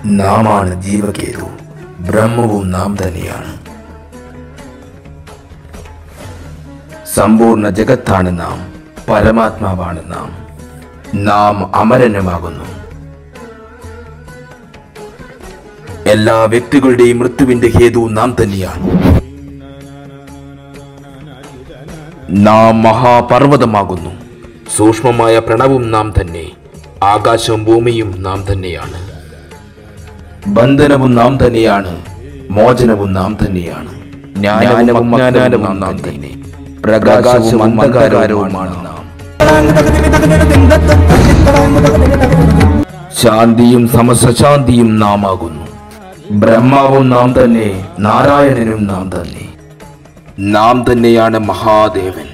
നാമാണ് ജീവകേതു ബ്രഹ്മവും നാം തന്നെയാണ് സമ്പൂർണ്ണ ജഗത്താണ് നാം പരമാത്മാവാണ് നാം നാം അമരനുമാകുന്നു എല്ലാ വ്യക്തികളുടെയും മൃത്യുവിന്റെ ഹേതു നാം തന്നെയാണ് നാം മഹാപർവ്വതമാകുന്നു സൂക്ഷ്മമായ പ്രണവും നാം തന്നെ ആകാശവും ഭൂമിയും നാം തന്നെയാണ് ബന്ധനവും നാം തന്നെയാണ് മോചനവും നാം തന്നെയാണ് ജ്ഞാനവും അജ്ഞാനവും നാം തന്നെ പ്രകാശവും അന്ധകാരവുമാണ് നാം ശാന്തിയും സമസശാന്തിയും നാം ആകുന്നു ബ്രഹ്മാവും നാം തന്നെ നാരായണനും നാം തന്നെ നാം തന്നെയാണ് മഹാദേവൻ